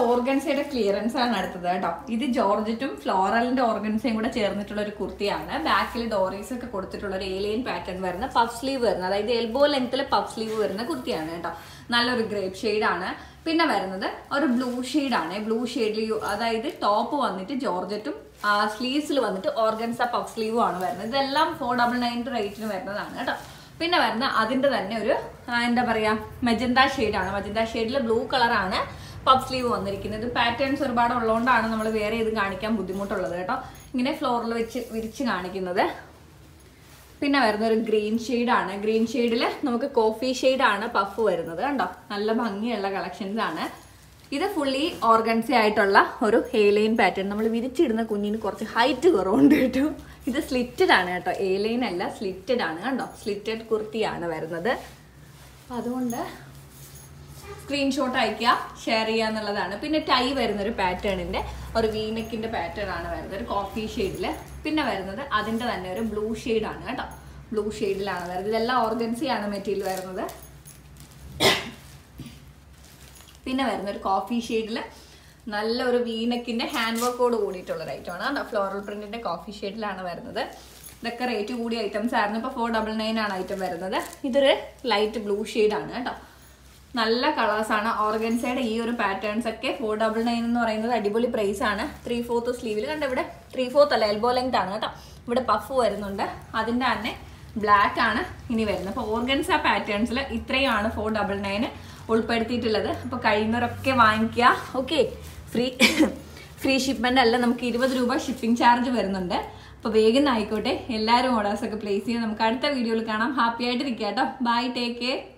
ഓർഗൻസയുടെ clearance ആണ് അടുത്തത് കേട്ടോ ഇത് ജോർജറ്റും ഫ്ലോറലിന്റെ ഓർഗൻസയും കൂടെ ചേർന്നിട്ടുള്ള ഒരു കുർത്തിയാണ് ബാക്കിൽ ഡോറീസ് ഒക്കെ കൊടുത്തിട്ടുള്ള ഒരു ഏലിയൻ പാറ്റേൺ വരുന്ന പഫ് സ്ലീവ് വരുന്ന അതായത് എൽബോ ലെങ്ത്തിൽ പഫ് സ്ലീവ് വരുന്ന കുർത്തിയാണ് കേട്ടോ നല്ലൊരു ഗ്രേപ്പ് ആണ് പിന്നെ വരുന്നത് ഒരു ബ്ലൂ ആണ് ബ്ലൂ ഷെയ്ഡിൽ അതായത് ടോപ്പ് വന്നിട്ട് ജോർജറ്റും സ്ലീവ്സിൽ വന്നിട്ട് ഓർഗൻസ പഫ് സ്ലീവും ആണ് വരുന്നത് ഇതെല്ലാം ഫോർ ഡബിൾ നയൻ റേറ്റിന് വരുന്നതാണ് കേട്ടോ പിന്നെ വരുന്ന അതിന്റെ തന്നെ ഒരു ആ, എന്താ പറയാ മെജന്ത ആണ് മജന്ത ഷെയ്ഡിൽ ബ്ലൂ കളറാണ് പഫ് സ്ലീവ് വന്നിരിക്കുന്നത് പാറ്റേൺസ് ഒരുപാട് ഉള്ളതുകൊണ്ടാണ് നമ്മൾ വേറെ ഇത് കാണിക്കാൻ ബുദ്ധിമുട്ടുള്ളത് കേട്ടോ ഇങ്ങനെ ഫ്ലോറിൽ വെച്ച് വിരിച്ച് കാണിക്കുന്നത് പിന്നെ വരുന്ന ഒരു ഗ്രീൻ ആണ് ഗ്രീൻ ഷെയ്ഡിൽ നമുക്ക് കോഫി ആണ് പഫ് വരുന്നത് കണ്ടോ നല്ല ഭംഗിയുള്ള കളക്ഷൻസ് ആണ് ഇത് ഫുള്ളി ഓർഗൻസി ആയിട്ടുള്ള ഒരു ഹേലൈൻ പാറ്റേൺ നമ്മൾ വിരിച്ചിടുന്ന കുഞ്ഞിന് കുറച്ച് ഹൈറ്റ് കുറവുണ്ട് കേട്ടോ ഇത് സ്ലിറ്റഡ് ആണ് കേട്ടോ ഏലൈൻ അല്ല സ്ലിറ്റഡ് ആണ് കണ്ടോ സ്ലിറ്റഡ് കുർത്തിയാണ് വരുന്നത് അപ്പൊ അതുകൊണ്ട് സ്ക്രീൻഷോട്ട് അയക്കുക ഷെയർ ചെയ്യുക എന്നുള്ളതാണ് പിന്നെ ടൈ വരുന്ന ഒരു പാറ്റേണിന്റെ ഒരു വീനക്കിന്റെ പാറ്റേൺ ആണ് വരുന്നത് ഒരു കോഫി ഷെയ്ഡിൽ പിന്നെ വരുന്നത് അതിന്റെ തന്നെ ഒരു ബ്ലൂ ആണ് കേട്ടോ ബ്ലൂ ഷെയ്ഡിലാണ് വരുന്നത് ഇതെല്ലാം ഓർഗൻസി ആണ് മെറ്റീരിയൽ വരുന്നത് പിന്നെ വരുന്ന ഒരു കോഫി ഷെയ്ഡിൽ നല്ല ഒരു വീനക്കിന്റെ ഹാൻഡ് വർക്കോട് കൂടിയിട്ടുള്ള ഒരു ഐറ്റം ആണ് ഫ്ലോറൽ പ്രിന്റിന്റെ കോഫി ഷെയ്ഡിലാണ് വരുന്നത് ഇതൊക്കെ റേറ്റ് കൂടിയ ഐറ്റംസ് ആയിരുന്നു ഇപ്പോൾ ഫോർ ഡബിൾ നയൻ ആണ് ഐറ്റം വരുന്നത് ഇതൊരു ലൈറ്റ് ബ്ലൂ ആണ് കേട്ടോ നല്ല കളേഴ്സ് ആണ് ഓർഗൻസയുടെ ഈ ഒരു പാറ്റേൺസ് ഒക്കെ ഫോർ ഡബിൾ നയൻ എന്ന് പറയുന്നത് അടിപൊളി പ്രൈസ് ആണ് ത്രീ ഫോർത്ത് സ്ലീവിൽ കണ്ട ഇവിടെ ത്രീ ഫോർത്ത് അല്ല എൽബോ ലെങ്ത് ആണ് കേട്ടോ ഇവിടെ പഫ് വരുന്നുണ്ട് അതിന്റെ തന്നെ ബ്ലാക്ക് ആണ് ഇനി വരുന്നത് അപ്പോൾ ഓർഗൻസ പാറ്റേൺസിൽ ഇത്രയാണ് ഫോർ ഡബിൾ നയൻ ഉൾപ്പെടുത്തിയിട്ടുള്ളത് അപ്പോൾ കഴിയുന്നവരൊക്കെ വാങ്ങിക്കുക ഓക്കെ ഫ്രീ ഫ്രീ ഷിപ്മെന്റ് അല്ല നമുക്ക് ഇരുപത് രൂപ ഷിപ്പിംഗ് ചാർജ് വരുന്നുണ്ട് അപ്പോൾ വേഗം ആയിക്കോട്ടെ എല്ലാവരും ഓർഡേഴ്സ് ഒക്കെ പ്ലേസ് ചെയ്യാം നമുക്ക് അടുത്ത വീഡിയോയിൽ കാണാം ഹാപ്പി ആയിട്ട് ഇരിക്കാം കേട്ടോ ബൈ ടേക്ക് കെയർ